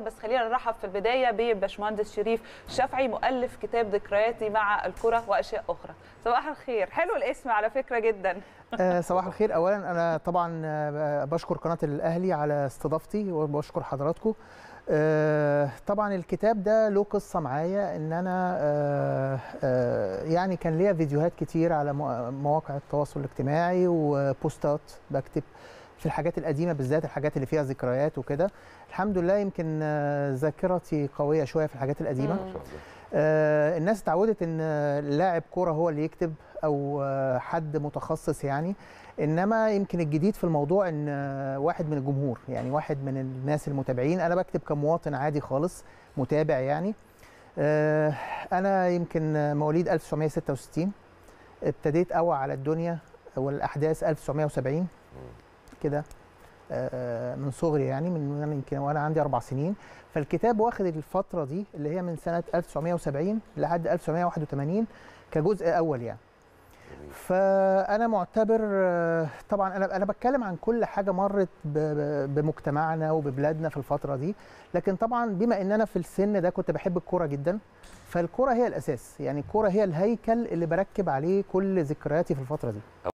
بس خلينا نرحب في البدايه بباشمهندس شريف شافعي مؤلف كتاب ذكرياتي مع الكره واشياء اخرى صباح الخير حلو الاسم على فكره جدا آه، صباح الخير اولا انا طبعا آه، بشكر قناه الاهلي على استضافتي وبشكر حضراتكم آه، طبعا الكتاب ده له قصه معايا ان انا آه، آه، يعني كان ليا فيديوهات كتير على مو- مواقع التواصل الاجتماعي وبوستات بكتب في الحاجات القديمه بالذات الحاجات اللي فيها ذكريات وكده الحمد لله يمكن آه، ذاكرتي قويه شويه في الحاجات القديمه مم. آه، الناس اتعودت ان لاعب كوره هو اللي يكتب او آه، حد متخصص يعني انما يمكن الجديد في الموضوع ان آه، واحد من الجمهور يعني واحد من الناس المتابعين انا بكتب كمواطن عادي خالص متابع يعني آه، انا يمكن مواليد 1966 ابتديت اوعى على الدنيا والاحداث 1970 كده آه، من صغري يعني من وانا يمكن وانا عندي اربع سنين فالكتاب واخد الفتره دي اللي هي من سنه 1970 لحد 1981 كجزء اول يعني فانا معتبر آه، طبعا انا انا بتكلم عن كل حاجه مرت ب- ب- بمجتمعنا وببلادنا في الفتره دي لكن طبعا بما ان انا في السن ده كنت بحب الكوره جدا فالكوره هي الاساس يعني الكوره هي الهيكل اللي بركب عليه كل ذكرياتي في الفتره دي